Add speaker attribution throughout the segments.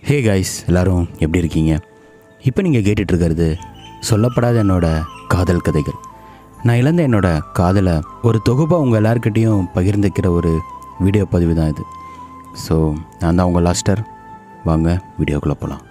Speaker 1: hey guys எல்லாரும் எப்படி இருக்கீங்க இப்போ நீங்கள் கேட்டுட்ருக்கிறது சொல்லப்படாத என்னோட காதல் கதைகள் நான் இழந்த என்னோட காதலை ஒரு தொகுப்பாக உங்கள் எல்லாருக்கிட்டேயும் பகிர்ந்துக்கிற ஒரு வீடியோ பதிவு தான் இது ஸோ நான் தான் உங்கள் லாஸ்டர் வாங்க வீடியோக்குள்ளே போகலாம்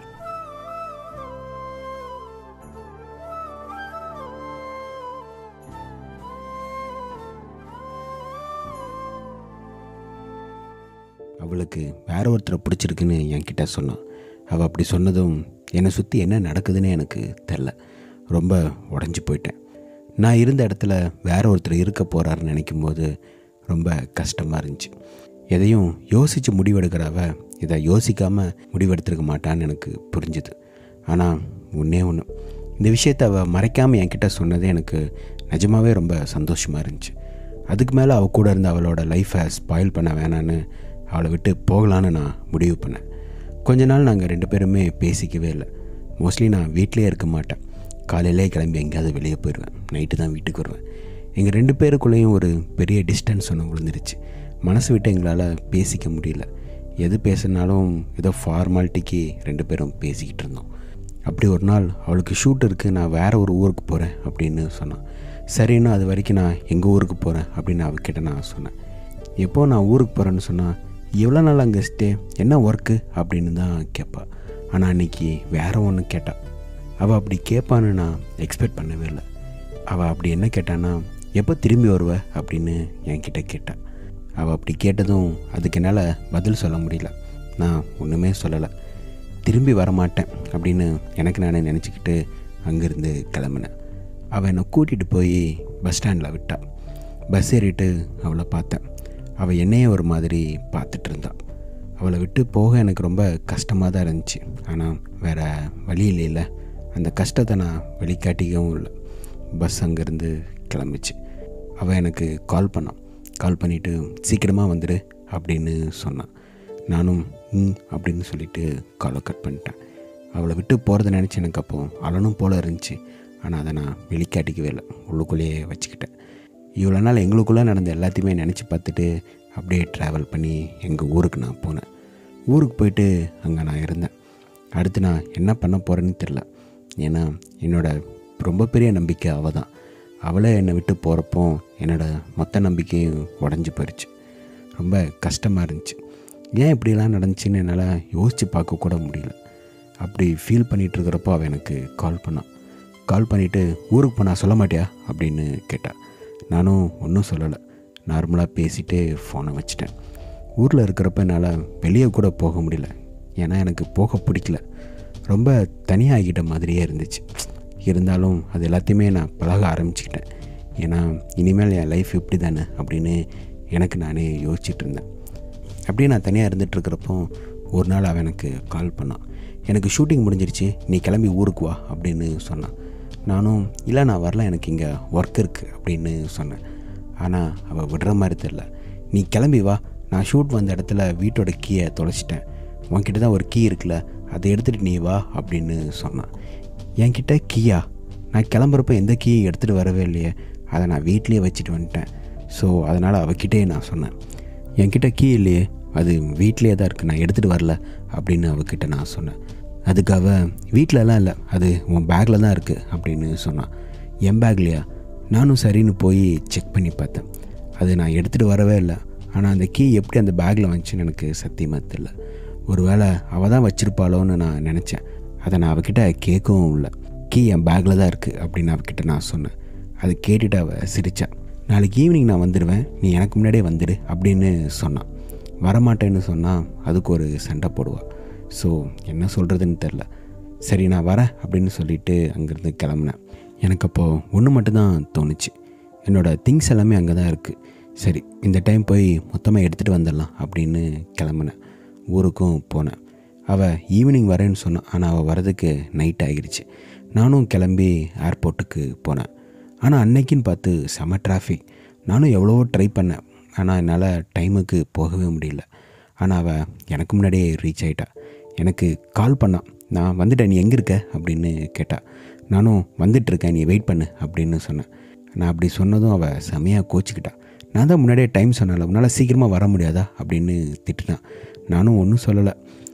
Speaker 1: அவளுக்கு வேற ஒருத்தரை பிடிச்சிருக்குன்னு என்கிட்ட சொன்னான் அவள் அப்படி சொன்னதும் என்னை சுற்றி என்ன நடக்குதுன்னு எனக்கு தெரில ரொம்ப உடஞ்சி போயிட்டேன் நான் இருந்த இடத்துல வேற ஒருத்தர் இருக்க போகிறாருன்னு நினைக்கும் போது ரொம்ப கஷ்டமாக இருந்துச்சு எதையும் யோசித்து முடிவெடுக்கிறவ இதை யோசிக்காமல் முடிவெடுத்திருக்க மாட்டான்னு எனக்கு புரிஞ்சுது ஆனால் ஒன்றே ஒன்று இந்த விஷயத்தை அவள் மறைக்காமல் என்கிட்ட சொன்னதே எனக்கு நிஜமாவே ரொம்ப சந்தோஷமாக இருந்துச்சு அதுக்கு மேலே அவள் கூட இருந்த அவளோட லைஃப்பை ஸ்பாயில் பண்ண வேணான்னு அவளை விட்டு போகலான்னு நான் முடிவு பண்ணேன் கொஞ்ச நாள் நாங்கள் ரெண்டு பேருமே பேசிக்கவே இல்லை மோஸ்ட்லி நான் வீட்டிலே இருக்க மாட்டேன் காலையிலே கிளம்பி எங்கேயாவது வெளியே போயிடுவேன் நைட்டு தான் வீட்டுக்கு வருவேன் எங்கள் ரெண்டு பேருக்குள்ளேயும் ஒரு பெரிய டிஸ்டன்ஸ் ஒன்று விழுந்துருச்சு மனசு விட்டு எங்களால் பேசிக்க முடியல எது பேசினாலும் ஏதோ ஃபார்மாலிட்டிக்கு ரெண்டு பேரும் பேசிக்கிட்டு இருந்தோம் அப்படி ஒரு நாள் அவளுக்கு ஷூட் இருக்குது நான் வேறு ஒரு ஊருக்கு போகிறேன் அப்படின்னு சொன்னான் சரின்னு அது வரைக்கும் நான் எங்கள் ஊருக்கு போகிறேன் அப்படின்னு அவகிட்ட நான் சொன்னேன் எப்போ நான் ஊருக்கு போகிறேன்னு சொன்னால் எவ்வளோ நாள் அங்கே ஸ்டே என்ன ஒர்க்கு அப்படின்னு தான் கேட்பா ஆனால் அன்றைக்கி வேற ஒன்று கேட்டா அவள் அப்படி கேட்பான்னு நான் எக்ஸ்பெக்ட் பண்ணவே இல்லை அவள் அப்படி என்ன கேட்டான்னா எப்போ திரும்பி வருவ அப்படின்னு என்கிட்ட கேட்டா அவள் அப்படி கேட்டதும் அதுக்கு என்னால் பதில் சொல்ல முடியல நான் ஒன்றுமே சொல்லலை திரும்பி வரமாட்டேன் அப்படின்னு எனக்கு நானே நினச்சிக்கிட்டு அங்கேருந்து கிளம்புனேன் அவள் என்னை கூட்டிகிட்டு போய் பஸ் ஸ்டாண்டில் விட்டா பஸ் ஏறிட்டு அவளை பார்த்தேன் அவள் என்னையே ஒரு மாதிரி பார்த்துட்டு இருந்தா அவளை விட்டு போக எனக்கு ரொம்ப கஷ்டமாக தான் இருந்துச்சு ஆனால் வேறு வழி இல்லைல்ல அந்த கஷ்டத்தை நான் வெளிக்காட்டிக்கவும் இல்லை பஸ் அங்கேருந்து கிளம்பிச்சு அவள் எனக்கு கால் பண்ணான் கால் பண்ணிவிட்டு சீக்கிரமாக வந்துடு அப்படின்னு சொன்னான் நானும் ம் அப்படின்னு சொல்லிட்டு காலை கட் பண்ணிட்டேன் அவளை விட்டு போகிறத நினச்சி எனக்கு அப்போ அலனும் போல் இருந்துச்சு ஆனால் அதை நான் வெளிக்காட்டிக்கவே இல்லை உள்ளுக்குள்ளேயே வச்சுக்கிட்டேன் இவ்வளோ நாள் எங்களுக்குள்ளே நடந்த எல்லாத்தையுமே நினச்சி பார்த்துட்டு அப்படியே ட்ராவல் பண்ணி எங்கள் ஊருக்கு நான் போனேன் ஊருக்கு போயிட்டு அங்கே நான் இருந்தேன் அடுத்து நான் என்ன பண்ண போகிறேன்னு தெரில ஏன்னா என்னோட ரொம்ப பெரிய நம்பிக்கை அவள் தான் அவளே என்னை விட்டு போகிறப்போ என்னோடய மொத்த நம்பிக்கையும் உடஞ்சி போயிடுச்சு ரொம்ப கஷ்டமாக இருந்துச்சு ஏன் இப்படிலாம் நடந்துச்சுன்னு என்னால் யோசித்து பார்க்க கூட முடியல அப்படி ஃபீல் பண்ணிகிட்டு இருக்கிறப்போ அவள் எனக்கு கால் பண்ணான் கால் பண்ணிவிட்டு ஊருக்கு போனால் சொல்ல மாட்டியா அப்படின்னு கேட்டா நானும் ஒன்றும் சொல்லலை நார்மலாக பேசிகிட்டே ஃபோனை வச்சிட்டேன் ஊரில் இருக்கிறப்ப என்னால் வெளியே கூட போக முடியல ஏன்னா எனக்கு போக பிடிக்கல ரொம்ப தனியாகிட்ட மாதிரியே இருந்துச்சு இருந்தாலும் அது எல்லாத்தையுமே நான் பழக ஆரம்பிச்சுக்கிட்டேன் ஏன்னா இனிமேல் என் லைஃப் இப்படி தானே அப்படின்னு எனக்கு நானே யோசிச்சுட்டு இருந்தேன் அப்படியே நான் தனியாக இருந்துகிட்ருக்கிறப்போ ஒரு நாள் அவன் எனக்கு கால் பண்ணான் எனக்கு ஷூட்டிங் முடிஞ்சிருச்சு நீ கிளம்பி ஊருக்கு வா அப்படின்னு சொன்னான் நானும் இல்லை நான் வரல எனக்கு இங்கே ஒர்க் இருக்குது அப்படின்னு சொன்னேன் ஆனால் அவள் விடுற மாதிரி தெரில நீ கிளம்பி வா நான் ஷூட் வந்த இடத்துல வீட்டோட கீயை தொலைச்சிட்டேன் உன்கிட்ட தான் ஒரு கீ இருக்குல்ல அதை எடுத்துகிட்டு நீ வா அப்படின்னு சொன்னான் என்கிட்ட கீயா நான் கிளம்புறப்ப எந்த கீயும் எடுத்துகிட்டு வரவே இல்லையே அதை நான் வீட்லேயே வச்சுட்டு வந்துட்டேன் ஸோ அதனால் அவகிட்டே நான் சொன்னேன் என்கிட்ட கீ இல்லையே அது வீட்டிலே தான் இருக்குது நான் எடுத்துகிட்டு வரல அப்படின்னு அவகிட்ட நான் சொன்னேன் அதுக்கு அவள் வீட்டிலலாம் இல்லை அது உன் பேக்கில் தான் இருக்குது அப்படின்னு சொன்னான் என் பேக்லையா நானும் சரின்னு போய் செக் பண்ணி பார்த்தேன் அது நான் எடுத்துகிட்டு வரவே இல்லை ஆனால் அந்த கீ எப்படி அந்த பேக்கில் வந்துச்சுன்னு எனக்கு சத்தியமாக தெரியல ஒரு வேளை அவள் தான் வச்சுருப்பாளோன்னு நான் நினச்சேன் அதை நான் அவகிட்ட கேட்கவும் இல்லை கீ என் பேக்கில் தான் இருக்குது அப்படின்னு அவகிட்ட நான் சொன்னேன் அதை கேட்டுட்டு அவள் சிரித்தா நாளைக்கு ஈவினிங் நான் வந்துடுவேன் நீ எனக்கு முன்னாடியே வந்துடு அப்படின்னு சொன்னான் வரமாட்டேன்னு சொன்னால் அதுக்கு ஒரு சண்டை போடுவாள் ஸோ என்ன சொல்கிறதுன்னு தெரில சரி நான் வரேன் அப்படின்னு சொல்லிட்டு அங்கேருந்து கிளம்புனேன் எனக்கு அப்போது ஒன்று மட்டும்தான் தோணுச்சு என்னோடய திங்ஸ் எல்லாமே அங்கே தான் இருக்குது சரி இந்த டைம் போய் மொத்தமாக எடுத்துகிட்டு வந்துடலாம் அப்படின்னு கிளம்புனேன் ஊருக்கும் போனேன் அவள் ஈவினிங் வரேன்னு சொன்னான் ஆனால் அவள் வரதுக்கு நைட் ஆகிடுச்சு நானும் கிளம்பி ஏர்போர்ட்டுக்கு போனேன் ஆனால் அன்னைக்குன்னு பார்த்து செம டிராஃபிக் நானும் எவ்வளவோ ட்ரை பண்ணேன் ஆனால் என்னால் டைமுக்கு போகவே முடியல ஆனால் அவள் எனக்கு முன்னாடியே ரீச் ஆகிட்டா எனக்கு கால் பண்ணான் நான் வந்துட்டேன் நீ எங்கே இருக்க அப்படின்னு கேட்டா நானும் வந்துட்டுருக்கேன் நீ வெயிட் பண்ணு அப்படின்னு சொன்னேன் நான் அப்படி சொன்னதும் அவள் செமையாக கோச்சிக்கிட்டா நான் தான் முன்னாடியே டைம் சொன்னல உன்னால் சீக்கிரமாக வர முடியாதா அப்படின்னு திட்டினான் நானும் ஒன்றும் சொல்லலை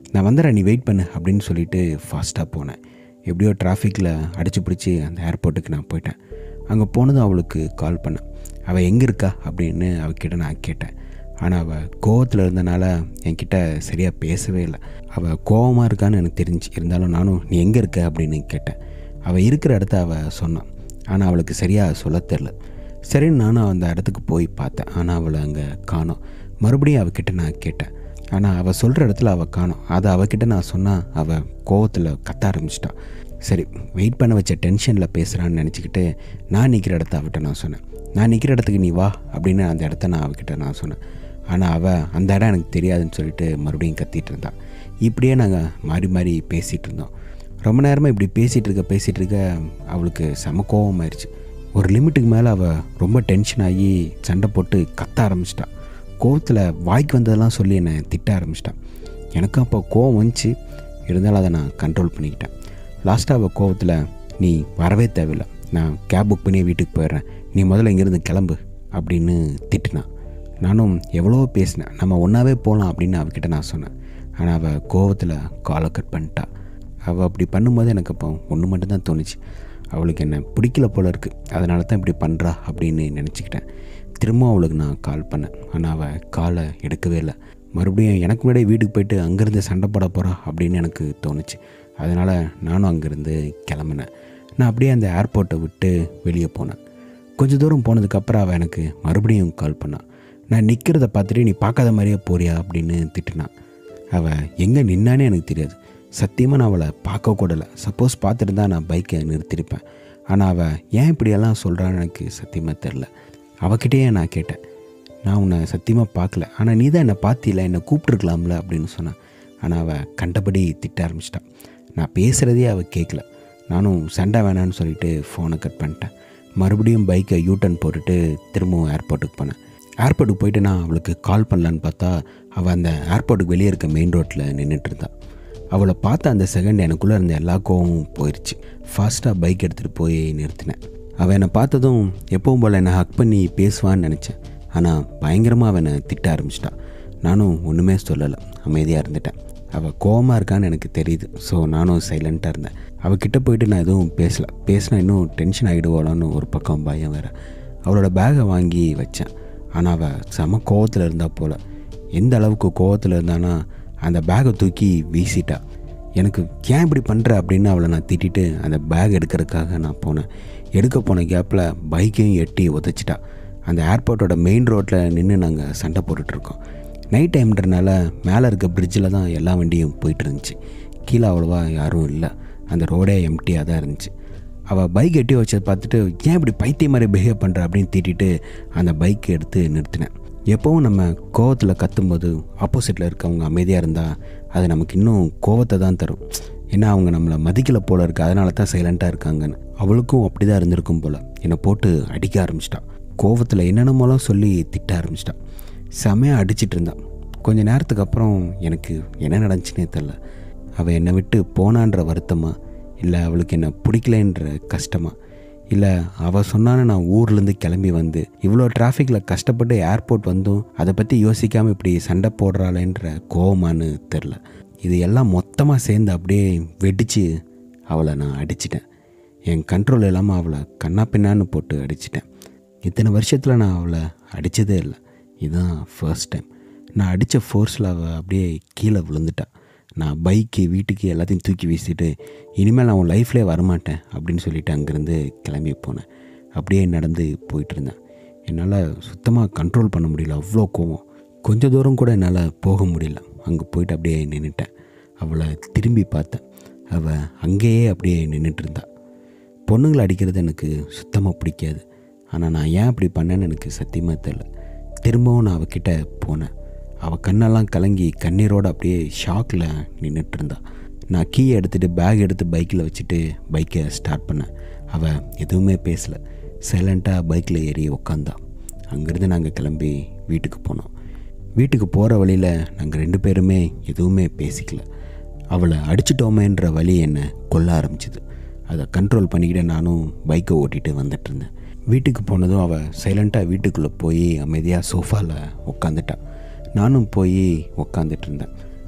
Speaker 1: நான் வந்துடுறேன் நீ வெயிட் பண்ணு அப்படின்னு சொல்லிட்டு ஃபாஸ்ட்டாக போனேன் எப்படியோ டிராஃபிக்கில் அடிச்சு பிடிச்சி அந்த ஏர்போர்ட்டுக்கு நான் போயிட்டேன் அங்கே போனதும் அவளுக்கு கால் பண்ணேன் அவள் எங்கே இருக்கா அப்படின்னு அவகிட்ட நான் கேட்டேன் ஆனால் அவள் கோவத்தில் இருந்தனால என்கிட்ட சரியாக பேசவே இல்லை அவள் கோவமாக இருக்கான்னு எனக்கு தெரிஞ்சு இருந்தாலும் நானும் நீ எங்கே இருக்க அப்படின்னு கேட்டேன் அவள் இருக்கிற இடத்த அவள் சொன்னான் ஆனால் அவளுக்கு சரியாக சொல்ல தெரில சரின்னு நானும் அந்த இடத்துக்கு போய் பார்த்தேன் ஆனால் அவளை அங்கே காணோம் மறுபடியும் அவகிட்ட நான் கேட்டேன் ஆனால் அவள் சொல்கிற இடத்துல அவள் காணோம் அதை அவகிட்ட நான் சொன்னால் அவள் கோவத்தில் கத்த ஆரம்பிச்சிட்டான் சரி வெயிட் பண்ண வச்ச டென்ஷனில் பேசுகிறான்னு நினச்சிக்கிட்டு நான் நிற்கிற இடத்த அவட்ட நான் சொன்னேன் நான் நிற்கிற இடத்துக்கு நீ வா அப்படின்னு அந்த இடத்த நான் அவகிட்ட நான் சொன்னேன் ஆனால் அவள் அந்த இடம் எனக்கு தெரியாதுன்னு சொல்லிட்டு மறுபடியும் கத்திட்டு இருந்தாள் இப்படியே நாங்கள் மாறி மாறி பேசிகிட்டு இருந்தோம் ரொம்ப நேரமாக இப்படி பேசிகிட்டு இருக்க பேசிகிட்டு இருக்க அவளுக்கு செம கோவமாயிருச்சு ஒரு லிமிட்டுக்கு மேலே அவள் ரொம்ப டென்ஷன் ஆகி சண்டை போட்டு கத்த ஆரம்பிச்சிட்டான் கோவத்தில் வாய்க்கு வந்ததெல்லாம் சொல்லி என்னை திட்ட ஆரம்பிச்சிட்டான் எனக்கும் அப்போ கோவம் வந்துச்சு இருந்தாலும் அதை நான் கண்ட்ரோல் பண்ணிக்கிட்டேன் லாஸ்ட்டாக அவள் கோவத்தில் நீ வரவே தேவையில்லை நான் கேப் புக் பண்ணி வீட்டுக்கு போயிடுறேன் நீ முதல்ல இங்கேருந்து கிளம்பு அப்படின்னு திட்டினான் நானும் எவ்வளோ பேசினேன் நம்ம ஒன்றாவே போகலாம் அப்படின்னு அவகிட்ட நான் சொன்னேன் ஆனால் அவள் கோவத்தில் காலை கட் பண்ணிட்டா அவள் அப்படி பண்ணும்போது எனக்கு அப்போ ஒன்று மட்டும்தான் தோணுச்சு அவளுக்கு என்ன பிடிக்கல போல இருக்குது அதனால தான் இப்படி பண்ணுறா அப்படின்னு நினச்சிக்கிட்டேன் திரும்ப அவளுக்கு நான் கால் பண்ணேன் ஆனால் அவள் காலை எடுக்கவே இல்லை மறுபடியும் எனக்கு முன்னாடியே வீட்டுக்கு போயிட்டு அங்கேருந்து சண்டை போட போகிறா அப்படின்னு எனக்கு தோணுச்சு அதனால் நானும் அங்கேருந்து கிளம்புனேன் நான் அப்படியே அந்த ஏர்போர்ட்டை விட்டு வெளியே போனேன் கொஞ்சம் தூரம் போனதுக்கப்புறம் அவள் எனக்கு மறுபடியும் கால் பண்ணான் நான் நிற்கிறத பார்த்துட்டு நீ பார்க்காத மாதிரியே போறியா அப்படின்னு திட்டினான் அவள் எங்கே நின்னானே எனக்கு தெரியாது சத்தியமாக நான் அவளை பார்க்க கூடலை சப்போஸ் பார்த்துட்டு நான் பைக்கை நிறுத்திருப்பேன் ஆனால் அவள் ஏன் இப்படியெல்லாம் சொல்கிறான்னு எனக்கு சத்தியமாக தெரில அவகிட்டயே நான் கேட்டேன் நான் உன்னை சத்தியமாக பார்க்கல ஆனால் நீ தான் என்னை பார்த்தில என்னை கூப்பிட்ருக்கலாம்ல அப்படின்னு சொன்னான் ஆனால் அவள் கண்டபடி திட்ட ஆரம்பிச்சிட்டான் நான் பேசுகிறதே அவள் கேட்கல நானும் சண்டை வேணான்னு சொல்லிட்டு ஃபோனை கட் பண்ணிட்டேன் மறுபடியும் பைக்கை யூட்டன் போட்டுட்டு திரும்பவும் ஏர்போர்ட்டுக்கு போனேன் ஏர்போர்ட்டுக்கு போயிட்டு நான் அவளுக்கு கால் பண்ணலான்னு பார்த்தா அவள் அந்த ஏர்போர்ட்டுக்கு வெளியே இருக்க மெயின் ரோட்டில் நின்றுட்டு இருந்தாள் அவளை பார்த்த அந்த செகண்ட் எனக்குள்ளே இருந்த எல்லா கோவமும் போயிடுச்சு ஃபாஸ்ட்டாக பைக் எடுத்துகிட்டு போய் நிறுத்தினேன் அவள் என்னை பார்த்ததும் எப்பவும் போல் என்னை ஹக் பண்ணி பேசுவான்னு நினச்சேன் ஆனால் பயங்கரமாக அவனை திட்ட ஆரம்பிச்சிட்டான் நானும் ஒன்றுமே சொல்லலை அமைதியாக இருந்துட்டேன் அவள் கோவமாக இருக்கான்னு எனக்கு தெரியுது ஸோ நானும் சைலண்ட்டாக இருந்தேன் அவகிட்ட போயிட்டு நான் எதுவும் பேசலை பேசினா இன்னும் டென்ஷன் ஆகிடுவாளான்னு ஒரு பக்கம் பயம் வேறு அவளோட பேகை வாங்கி வச்சேன் ஆனால் அவள் செம கோவத்தில் இருந்தா போல் எந்த அளவுக்கு கோவத்தில் இருந்தானா அந்த பேகை தூக்கி வீசிட்டா எனக்கு ஏன் இப்படி பண்ணுற அப்படின்னு அவளை நான் திட்டிட்டு அந்த பேக் எடுக்கிறதுக்காக நான் போனேன் எடுக்க போன கேப்பில் பைக்கையும் எட்டி உதச்சிட்டா அந்த ஏர்போர்ட்டோட மெயின் ரோட்டில் நின்று நாங்கள் சண்டை போட்டுட்ருக்கோம் நைட் டைம்ன்றனால மேலே இருக்க பிரிட்ஜில் தான் எல்லா வண்டியும் போயிட்டு இருந்துச்சு கீழே அவ்வளோவா யாரும் இல்லை அந்த ரோடே எம்டியாக தான் இருந்துச்சு அவள் பைக் எட்டி வச்சதை பார்த்துட்டு ஏன் இப்படி பைத்திய மாதிரி பிஹேவ் பண்ணுற அப்படின்னு திட்டிட்டு அந்த பைக் எடுத்து நிறுத்தினேன் எப்போவும் நம்ம கோவத்தில் கத்தும்போது ஆப்போசிட்டில் இருக்கவங்க அமைதியாக இருந்தால் அது நமக்கு இன்னும் கோவத்தை தான் தரும் ஏன்னா அவங்க நம்மளை மதிக்கலை போல இருக்கு அதனால தான் சைலண்ட்டாக இருக்காங்கன்னு அவளுக்கும் அப்படி தான் இருந்திருக்கும் போல் என்னை போட்டு அடிக்க ஆரம்பிச்சிட்டான் கோவத்தில் என்னென்னமோலாம் சொல்லி திட்ட ஆரம்பிச்சிட்டான் செமையாக அடிச்சிட்டு இருந்தான் கொஞ்ச நேரத்துக்கு அப்புறம் எனக்கு என்ன நடந்துச்சுன்னே தெரில அவள் என்னை விட்டு போனான்ற வருத்தமா இல்லை அவளுக்கு என்ன பிடிக்கலன்ற கஷ்டமா இல்லை அவள் சொன்னான்னு நான் ஊர்லேருந்து கிளம்பி வந்து இவ்வளோ டிராஃபிக்கில் கஷ்டப்பட்டு ஏர்போர்ட் வந்தும் அதை பற்றி யோசிக்காமல் இப்படி சண்டை போடுறாளேன்ற கோவமான்னு தெரில இது எல்லாம் மொத்தமாக சேர்ந்து அப்படியே வெடித்து அவளை நான் அடிச்சிட்டேன் என் கண்ட்ரோல் இல்லாமல் அவளை கண்ணா பின்னான்னு போட்டு அடிச்சிட்டேன் இத்தனை வருஷத்தில் நான் அவளை அடித்ததே இல்லை இதுதான் ஃபர்ஸ்ட் டைம் நான் அடித்த ஃபோர்ஸில் அவள் அப்படியே கீழே விழுந்துட்டா நான் பைக்கு வீட்டுக்கு எல்லாத்தையும் தூக்கி வீசிட்டு இனிமேல் நான் உன் லைஃப்லேயே வரமாட்டேன் அப்படின்னு சொல்லிட்டு அங்கேருந்து கிளம்பி போனேன் அப்படியே நடந்து போயிட்டு இருந்தேன் என்னால் சுத்தமாக கண்ட்ரோல் பண்ண முடியல அவ்வளோ கோவம் கொஞ்ச தூரம் கூட என்னால் போக முடியல அங்கே போயிட்டு அப்படியே நின்றுட்டேன் அவளை திரும்பி பார்த்தேன் அவள் அங்கேயே அப்படியே நின்றுட்டு இருந்தா பொண்ணுங்களை அடிக்கிறது எனக்கு சுத்தமாக பிடிக்காது ஆனால் நான் ஏன் அப்படி பண்ணேன்னு எனக்கு சத்தியமாக தெரில திரும்பவும் நான் அவகிட்ட போனேன் அவள் கண்ணெல்லாம் கலங்கி கண்ணீரோடு அப்படியே ஷாக்கில் நின்றுட்டு இருந்தா நான் கீ எடுத்துகிட்டு பேக் எடுத்து பைக்கில் வச்சுட்டு பைக்கை ஸ்டார்ட் பண்ணேன் அவள் எதுவுமே பேசலை சைலண்ட்டாக பைக்கில் ஏறி உக்காந்தா அங்கேருந்து நாங்கள் கிளம்பி வீட்டுக்கு போனோம் வீட்டுக்கு போகிற வழியில் நாங்கள் ரெண்டு பேருமே எதுவுமே பேசிக்கல அவளை அடிச்சிட்டோமேன்ற வழி என்னை கொல்ல ஆரம்பிச்சிது அதை கண்ட்ரோல் பண்ணிக்கிட்டு நானும் பைக்கை ஓட்டிகிட்டு வந்துட்டு இருந்தேன் வீட்டுக்கு போனதும் அவள் சைலண்ட்டாக வீட்டுக்குள்ளே போய் அமைதியாக சோஃபாவில் உட்காந்துட்டா நானும் போய் உக்காந்துட்டு இருந்தேன்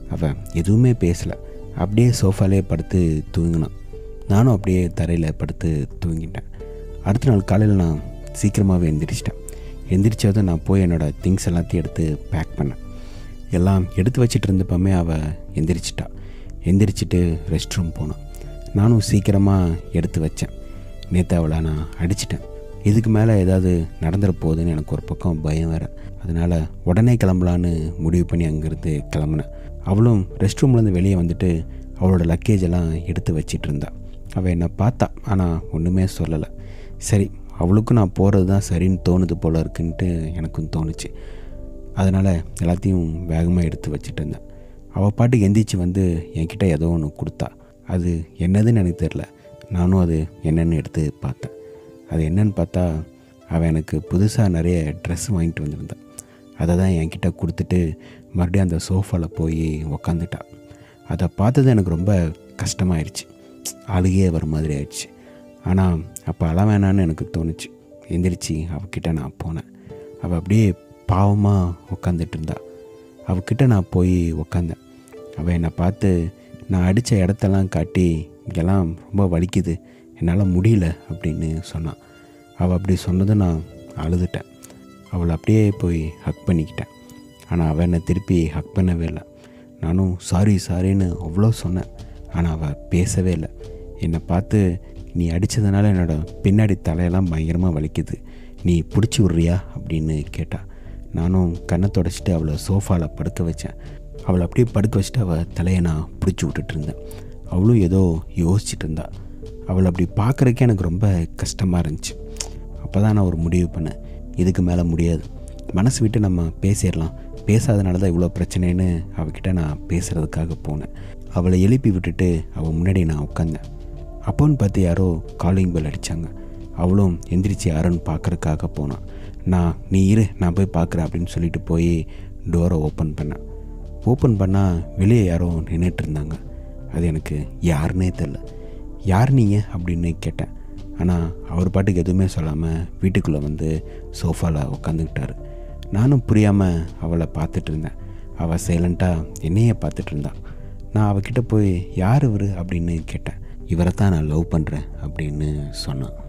Speaker 1: அவள் எதுவுமே பேசலை அப்படியே சோஃபாலே படுத்து தூங்கினான் நானும் அப்படியே தரையில் படுத்து தூங்கிட்டேன் அடுத்த நாள் காலையில் நான் சீக்கிரமாகவே எந்திரிச்சிட்டேன் எந்திரிச்சதும் நான் போய் என்னோடய திங்ஸ் எல்லாத்தையும் எடுத்து பேக் பண்ணேன் எல்லாம் எடுத்து வச்சிட்டு இருந்தப்பமே அவள் எந்திரிச்சிட்டா எந்திரிச்சிட்டு ரெஸ்ட் ரூம் போனான் நானும் சீக்கிரமாக எடுத்து வச்சேன் நேற்று அவளை நான் அடிச்சிட்டேன் இதுக்கு மேலே ஏதாவது நடந்துட போகுதுன்னு எனக்கு ஒரு பக்கம் பயம் வேறு அதனால் உடனே கிளம்பலான்னு முடிவு பண்ணி அங்கேருந்து கிளம்புனேன் அவளும் ரெஸ்ட் ரூம்லேருந்து வெளியே வந்துட்டு அவளோட லக்கேஜ் எல்லாம் எடுத்து வச்சிட்டு இருந்தா அவள் என்னை பார்த்தா ஆனால் ஒன்றுமே சொல்லலை சரி அவளுக்கும் நான் போகிறது தான் சரின்னு தோணுது போல இருக்குன்ட்டு எனக்கும் தோணுச்சு அதனால் எல்லாத்தையும் வேகமாக எடுத்து வச்சுட்டு இருந்தேன் அவள் பாட்டுக்கு எந்திரிச்சு வந்து என்கிட்ட ஏதோ ஒன்று கொடுத்தா அது என்னதுன்னு எனக்கு தெரில நானும் அது என்னன்னு எடுத்து பார்த்தேன் அது என்னன்னு பார்த்தா அவள் எனக்கு புதுசாக நிறைய ட்ரெஸ் வாங்கிட்டு வந்திருந்தாள் அதை தான் என்கிட்ட கொடுத்துட்டு மறுபடியும் அந்த சோஃபாவில் போய் உக்காந்துட்டா அதை பார்த்தது எனக்கு ரொம்ப கஷ்டமாயிருச்சு அழுகையே வர மாதிரி ஆயிடுச்சு ஆனால் அப்போ அழ வேணான்னு எனக்கு தோணுச்சு எந்திரிச்சு அவகிட்ட நான் போனேன் அவள் அப்படியே பாவமாக உக்காந்துட்டு இருந்தா அவகிட்ட நான் போய் உக்காந்தேன் அவள் என்னை பார்த்து நான் அடித்த இடத்தெல்லாம் காட்டி இங்கெல்லாம் ரொம்ப வலிக்குது என்னால் முடியல அப்படின்னு சொன்னான் அவள் அப்படி சொன்னதும் நான் அழுதுட்டேன் அவளை அப்படியே போய் ஹக் பண்ணிக்கிட்டேன் ஆனால் அவள் என்னை திருப்பி ஹக் பண்ணவே இல்லை நானும் சாரி சாரின்னு அவ்வளோ சொன்னேன் ஆனால் அவள் பேசவே இல்லை என்னை பார்த்து நீ அடித்ததுனால என்னோட பின்னாடி தலையெல்லாம் பயங்கரமாக வலிக்குது நீ பிடிச்சி விட்றியா அப்படின்னு கேட்டா நானும் கண்ணை தொடச்சிட்டு அவளை சோஃபாவில் படுக்க வச்சேன் அவளை அப்படியே படுக்க வச்சுட்டு அவள் தலையை நான் பிடிச்சி விட்டுட்டு இருந்தேன் அவளும் ஏதோ யோசிச்சுட்டு இருந்தா அவளை அப்படி பார்க்குறக்கே எனக்கு ரொம்ப கஷ்டமாக இருந்துச்சு அப்போ தான் நான் ஒரு முடிவு பண்ணேன் இதுக்கு மேலே முடியாது மனசு விட்டு நம்ம பேசிடலாம் பேசாதனால தான் இவ்வளோ பிரச்சனைன்னு அவகிட்ட நான் பேசுகிறதுக்காக போனேன் அவளை எழுப்பி விட்டுட்டு அவள் முன்னாடி நான் உட்காந்தேன் அப்போன்னு பார்த்து யாரோ காலிங் பெல் அடித்தாங்க அவளும் எந்திரிச்சு யாருன்னு பார்க்குறதுக்காக போனான் நான் நீ இரு நான் போய் பார்க்குறேன் அப்படின்னு சொல்லிட்டு போய் டோரை ஓப்பன் பண்ணேன் ஓப்பன் பண்ணால் வெளியே யாரோ நின்றுட்டு இருந்தாங்க அது எனக்கு யாருன்னே தெரில யார் நீங்கள் அப்படின்னு கேட்டேன் ஆனால் அவர் பாட்டுக்கு எதுவுமே சொல்லாமல் வீட்டுக்குள்ளே வந்து சோஃபாவில் உட்காந்துக்கிட்டாரு நானும் புரியாமல் அவளை பார்த்துட்டு இருந்தேன் அவள் சைலண்ட்டாக என்னையே பார்த்துட்டு இருந்தா நான் அவகிட்ட போய் யார் இவர் அப்படின்னு கேட்டேன் இவரை தான் நான் லவ் பண்ணுறேன் அப்படின்னு சொன்னான்